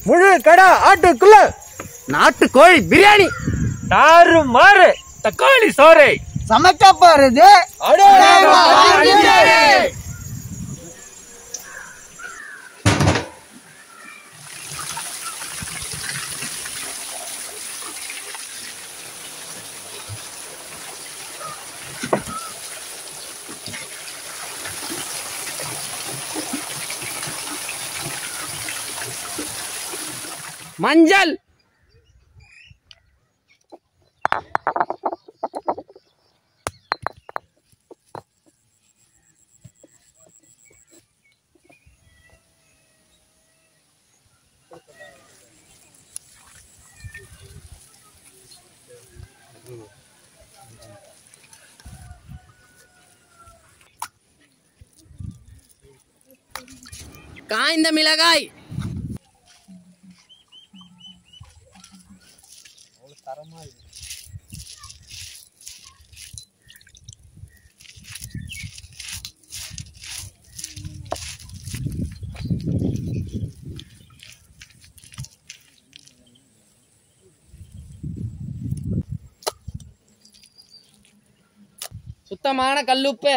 முழு கடா ஆட்டுக்குள்ள நாட்டுக்கோழி பிரியாணி தாறு மாறு தக்காளி சோறை சமைக்க போறது மஞ்சள் காய்ந்த மிளகாய் சுத்தமான கல்லுப்பு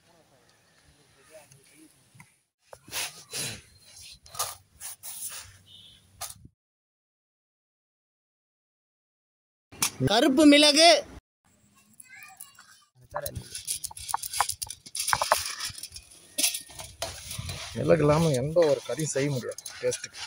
கருப்பு மிளகு மிளகு இல்லாமல் எந்த ஒரு கறியும் செய்ய முடியாது டேஸ்ட்டுக்கு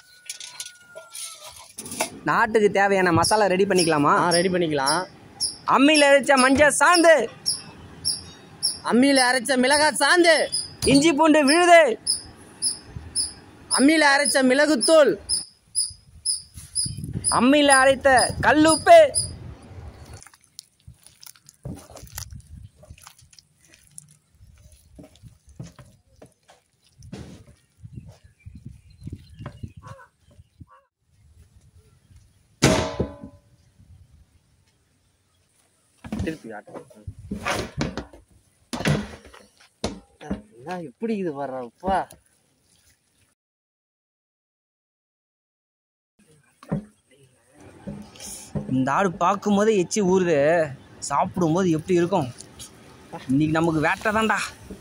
நாட்டுக்கு தேவையான மசாலா ரெடி பண்ணிக்கலாமா ரெடி பண்ணிக்கலாம் அம்மியில் அரைச்ச மஞ்சள் சாந்து அம்மியில் அரைச்ச மிளகாய் சாந்து இஞ்சி பூண்டு விழுது அம்மியில் அரைச்ச மிளகுத்தூள் அம்மியில் அரைத்த கல்லுப்பு திருப்பி ஆட்டம் எப்படி இது வர்றப்பா இந்த ஆடு பார்க்கும்போதே எச்சி ஊறுது சாப்பிடும்போது எப்படி இருக்கும் இன்னைக்கு நமக்கு வேட்டை தான்டா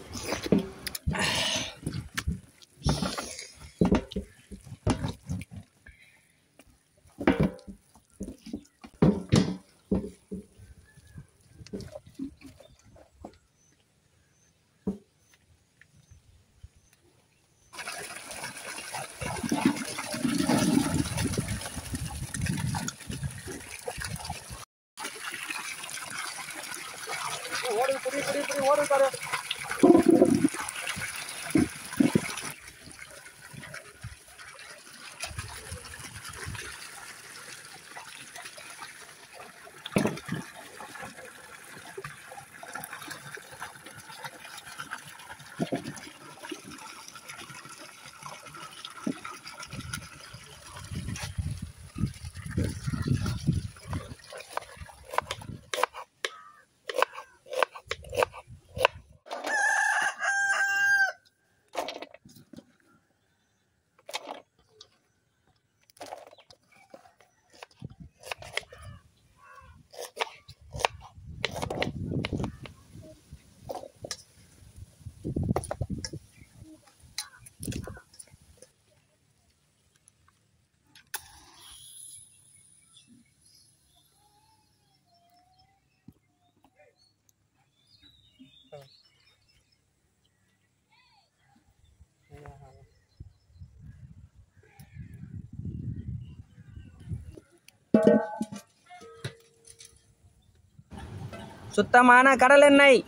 சுத்தமான கடல் எண்ணெய்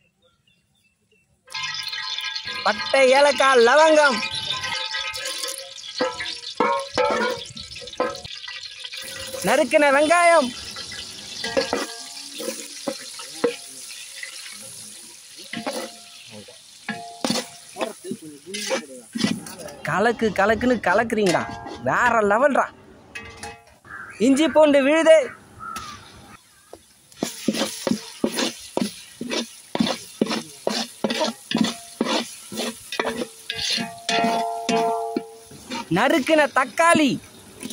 பட்டை ஏலக்காய் லவங்கம் நறுக்கின வெங்காயம் கலக்கு கலக்குன்னு கலக்குறீங்கடா வேற லெவல்டா இஞ்சி பூண்டு விழுது நறுக்கின தக்காளி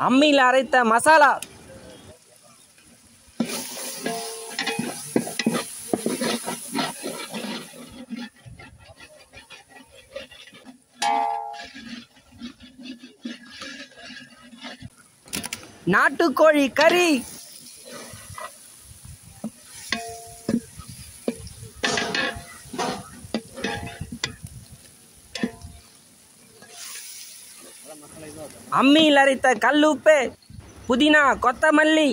அம்மியில் அரைத்த மசாலா நாட்டுக்கோழி கறி அம்மியில் அரைத்த கல்லுப்பு புதினா கொத்தமல்லி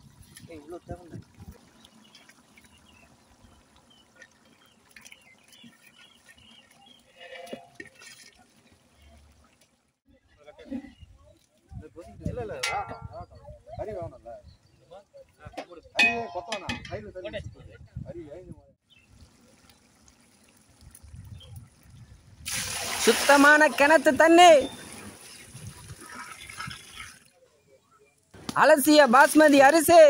சுத்தமான கிணத்து தண்ணி அலசிய பாஸ்மதி அரிசி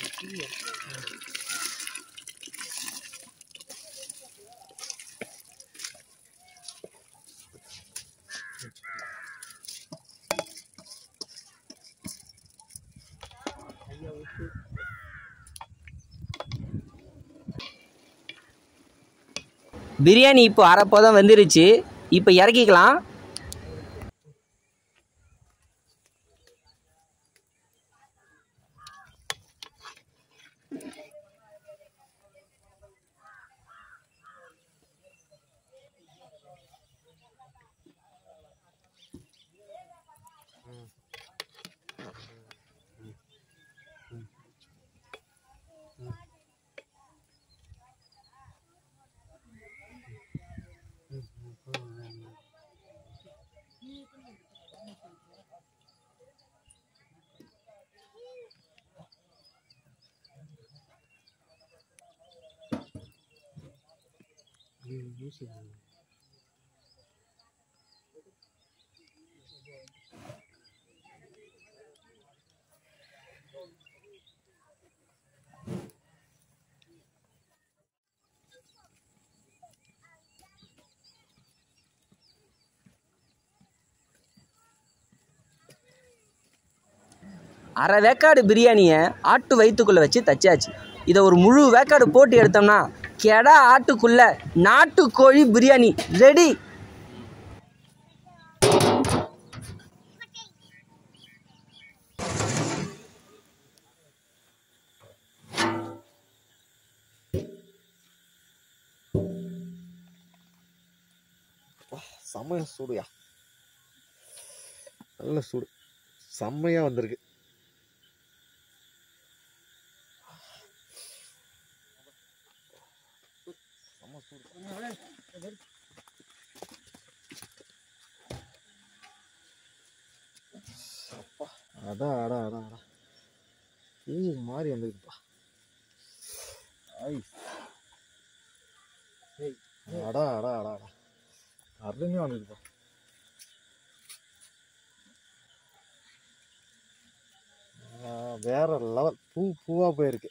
பிரியாணி இப்போ அரைப்போதான் வந்துருச்சு இப்போ இறக்கிக்கலாம் அரை வேக்காடு பிரியாணியை ஆட்டு வயிற்றுக்குள்ளே வச்சு தச்சாச்சு இதை ஒரு முழு வேக்காடு போட்டு எடுத்தோம்னா கெடா ஆட்டுக்குள்ள நாட்டுக்கோழி பிரியாணி ரெடி செம்மையா சூடுயா நல்ல சூடு செம்மையா வந்திருக்கு செம்ம சூடு. அப்பா, அடா அடா அடா அடா தீ மாதிரி வந்திருக்குப்பா ஐ ஏய், அடா அடா அடா அடா அருமையாக வந்திருக்குப்பா ஆ, வேற லெவல் பூ பூவா போயிருக்கு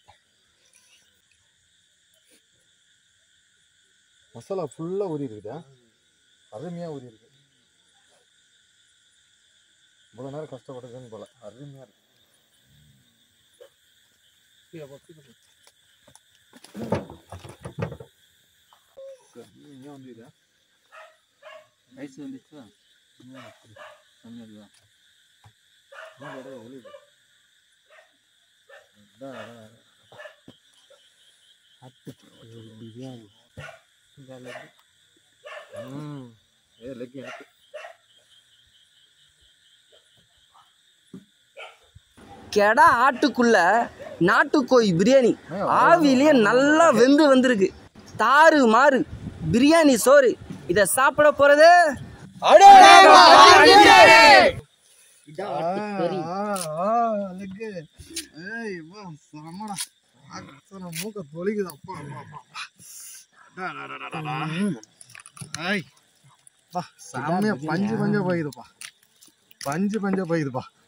மசாலா ஃபுல்லா ஊறி இருக்குதா அருமையா ஊறி இருக்கு இவ்வளோ நேரம் கஷ்டப்பட்டதுன்னு போல அருமையா இருக்கு அருமையா வந்துதா ரைஸ் வந்துச்சா பிரியாணி ம் ஏ லெக் எனக்கு கெடா ஆட்டுக்குள்ள நாட்டுக்கோழி பிரியாணி ஆவிலேயே நல்லா வெந்து வந்திருக்கு தாறு மாறு பிரியாணி சோறு இதை சாப்பிட போறது இதான் ஆட்டுக்கறி. லெக்கு ஏய் வா சமடா ஆக்கற மூக்க தொலிக்குது அப்பா அப்பா அப்பா டா டா டா டா டா ஐய் பா செம்மையா பஞ்சு பஞ்சா போயிடுப்பா பஞ்சு பஞ்சா போயிடுப்பா